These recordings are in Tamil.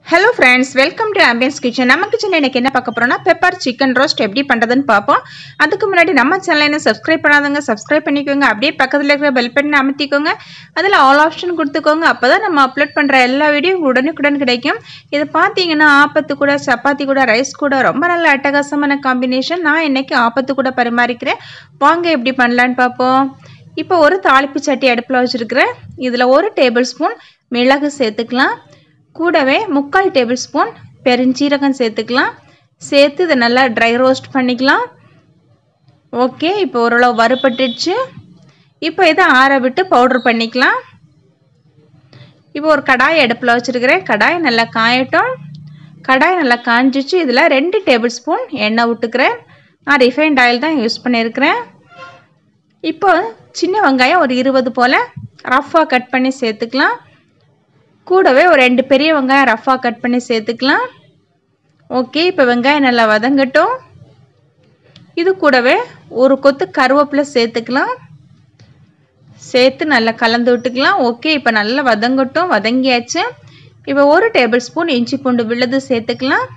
hello friends welcome to ambience kitchen நம்ம கிச்சனில் எனக்கு என்ன பார்க்க போகிறோம்னா பெப்பர் சிக்கன் ரோஸ்ட் எப்படி பண்ணுறதுன்னு பார்ப்போம் அதுக்கு முன்னாடி நம்ம சேனலை என்ன சப்ஸ்கிரைப் பண்ணாதவங்க சப்ஸ்கிரைப் பண்ணிக்கோங்க அப்படியே பக்கத்தில் இருக்கிற பெல் பட்டன் அமைத்திக்கோங்க அதில் ஆல் ஆப்ஷன் கொடுத்துக்கோங்க அப்போ தான் நம்ம அப்லோட் பண்ணுற எல்லா வீடியோ உடனுக்குடன் கிடைக்கும் இது பார்த்தீங்கன்னா ஆப்பத்து கூட சப்பாத்தி கூட ரைஸ் கூட ரொம்ப நல்ல அட்டகாசமான காம்பினேஷன் நான் இன்னைக்கு ஆப்பத்து கூட பரிமாறிக்கிறேன் வாங்க எப்படி பண்ணலான்னு பார்ப்போம் இப்போ ஒரு தாளிப்பு சட்டி அடுப்பில் வச்சுருக்கிறேன் இதில் ஒரு டேபிள் ஸ்பூன் மிளகு சேர்த்துக்கலாம் கூடவே முக்கால் டேபிள் ஸ்பூன் பெருஞ்சீரகம் சேர்த்துக்கலாம் சேர்த்து இதை நல்லா ட்ரை ரோஸ்ட் பண்ணிக்கலாம் ஓகே இப்போ ஓரளவு வறுபட்டுடுச்சு இப்போ இதை ஆற விட்டு பவுட்ரு பண்ணிக்கலாம் இப்போ ஒரு கடாய் அடுப்பில் வச்சுருக்கிறேன் கடாய் நல்லா காயட்டும் கடாய் நல்லா காஞ்சிச்சு இதில் ரெண்டு டேபிள் ஸ்பூன் எண்ணெய் விட்டுக்கிறேன் நான் ரிஃபைண்ட் ஆயில் தான் யூஸ் பண்ணியிருக்கிறேன் இப்போ சின்ன வெங்காயம் ஒரு இருபது போல் ரஃப்பாக கட் பண்ணி சேர்த்துக்கலாம் கூடவே ஒரு ரெண்டு பெரிய வெங்காயம் ரஃப்பாக கட் பண்ணி சேர்த்துக்கலாம் ஓகே இப்போ வெங்காயம் நல்லா வதங்கட்டும் இது கூடவே ஒரு கொத்து கருவேப்பிலை சேர்த்துக்கலாம் சேர்த்து நல்லா கலந்து விட்டுக்கலாம் ஓகே இப்போ நல்லா வதங்கட்டும் வதங்கியாச்சு இப்போ ஒரு டேபிள் ஸ்பூன் இஞ்சி பூண்டு விழுது சேர்த்துக்கலாம்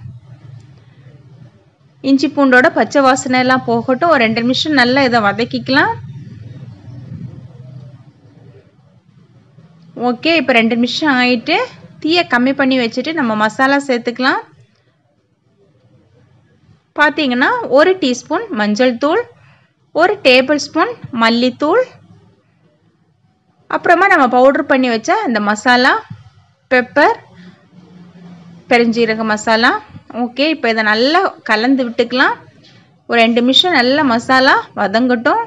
இஞ்சி பூண்டோட பச்சை வாசனை எல்லாம் போகட்டும் ஒரு ரெண்டு நிமிஷம் நல்லா இதை வதக்கிக்கலாம் ஓகே இப்போ ரெண்டு நிமிஷம் ஆகிட்டு தீயை கம்மி பண்ணி வச்சுட்டு நம்ம மசாலா சேர்த்துக்கலாம் பார்த்தீங்கன்னா ஒரு டீஸ்பூன் மஞ்சள் தூள் ஒரு டேபிள் ஸ்பூன் மல்லித்தூள் அப்புறமா நம்ம பவுட்ரு பண்ணி வச்ச இந்த மசாலா பெப்பர் பெருஞ்சீரக மசாலா ஓகே இப்போ இதை நல்லா கலந்து விட்டுக்கலாம் ஒரு ரெண்டு நிமிஷம் நல்லா மசாலா வதங்கட்டும்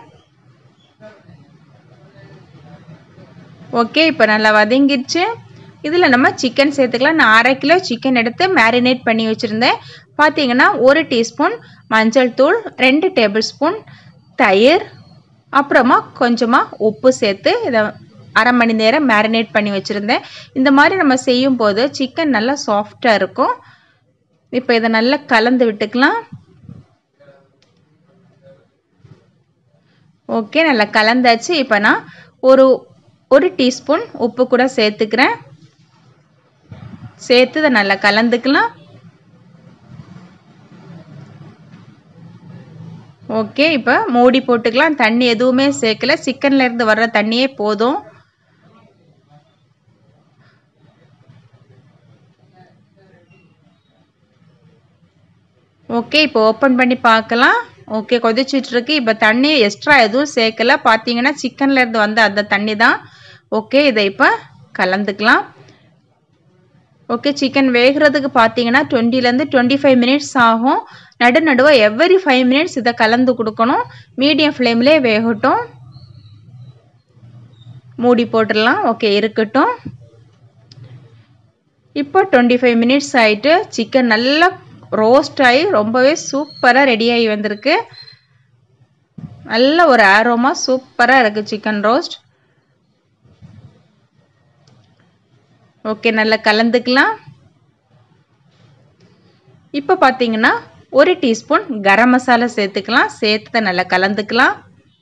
ஓகே இப்போ நல்லா வதங்கிடுச்சு இதில் நம்ம சிக்கன் சேர்த்துக்கலாம் நான் அரை கிலோ சிக்கன் எடுத்து மேரினேட் பண்ணி வச்சுருந்தேன் பார்த்தீங்கன்னா ஒரு டீஸ்பூன் மஞ்சள் தூள் ரெண்டு டேபிள் ஸ்பூன் தயிர் அப்புறமா கொஞ்சமாக உப்பு சேர்த்து இதை அரை மணி நேரம் மேரினேட் பண்ணி வச்சுருந்தேன் இந்த மாதிரி நம்ம செய்யும் போது சிக்கன் நல்லா சாஃப்டாக இருக்கும் இப்போ இதை நல்லா கலந்து விட்டுக்கலாம் ஓகே நல்லா கலந்தாச்சு இப்போ நான் ஒரு ஒரு டீஸ்பூன் உப்பு கூட சேர்த்துக்கிறேன் சேர்த்து இதை நல்லா கலந்துக்கலாம் ஓகே இப்போ மூடி போட்டுக்கலாம் தண்ணி எதுவுமே சேர்க்கல சிக்கன்ல இருந்து வர்ற தண்ணியே போதும் ஓகே இப்போ ஓப்பன் பண்ணி பார்க்கலாம் ஓகே கொதிச்சிட்ருக்கு இப்போ தண்ணி எக்ஸ்ட்ரா எதுவும் சேர்க்கல பார்த்தீங்கன்னா சிக்கனில் இருந்து வந்த அந்த தண்ணி தான் ஓகே இதை இப்போ கலந்துக்கலாம் ஓகே சிக்கன் வேகிறதுக்கு பார்த்தீங்கன்னா டுவெண்ட்டிலேருந்து டுவெண்ட்டி ஃபைவ் மினிட்ஸ் ஆகும் நடு நடுவாக எவ்வரி ஃபைவ் மினிட்ஸ் இதை கலந்து கொடுக்கணும் மீடியம் ஃப்ளேம்லேயே வேகட்டும் மூடி போட்டுடலாம் ஓகே இருக்கட்டும் இப்போ டுவெண்ட்டி ஃபைவ் மினிட்ஸ் ஆகிட்டு சிக்கன் நல்லா ரோஸ்ட் ஆகி ரொம்பவே சூப்பராக ரெடியாகி வந்திருக்கு நல்ல ஒரு ஆரோமா சூப்பராக இருக்குது சிக்கன் ரோஸ்ட் ஓகே நல்லா கலந்துக்கலாம் இப்போ பார்த்தீங்கன்னா ஒரு டீஸ்பூன் கரம் மசாலா சேர்த்துக்கலாம் சேர்த்து நல்லா கலந்துக்கலாம்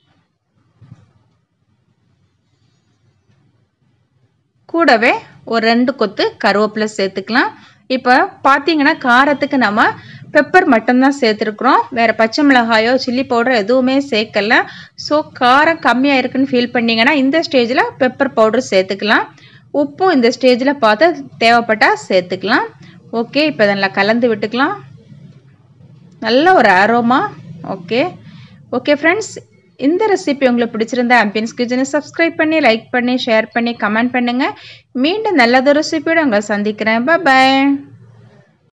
கூடவே ஒரு ரெண்டு கொத்து கருவேப்பிலை சேர்த்துக்கலாம் இப்போ பார்த்தீங்கன்னா காரத்துக்கு நம்ம பெப்பர் மட்டும்தான் சேர்த்துருக்குறோம் வேறு பச்சை மிளகாயோ சில்லி பவுடர் எதுவுமே சேர்க்கல ஸோ காரம் கம்மியாக இருக்குன்னு ஃபீல் பண்ணிங்கன்னா இந்த ஸ்டேஜில் பெப்பர் பவுடர் சேர்த்துக்கலாம் உப்பும் இந்த ஸ்டேஜில் பார்த்து தேவைப்பட்டால் சேர்த்துக்கலாம் ஓகே இப்போ நல்லா கலந்து விட்டுக்கலாம் நல்ல ஒரு ஆரோமா ஓகே ஓகே ஃப்ரெண்ட்ஸ் இந்த ரெசிபி உங்களுக்கு பிடிச்சிருந்தா அம்பியன்ஸ் கிச்சனை சப்ஸ்கிரைப் பண்ணி லைக் பண்ணி ஷேர் பண்ணி கமெண்ட் பண்ணுங்கள் மீண்டும் நல்லதொரு ரெசிபியோடு உங்களை சந்திக்கிறேன் பாய்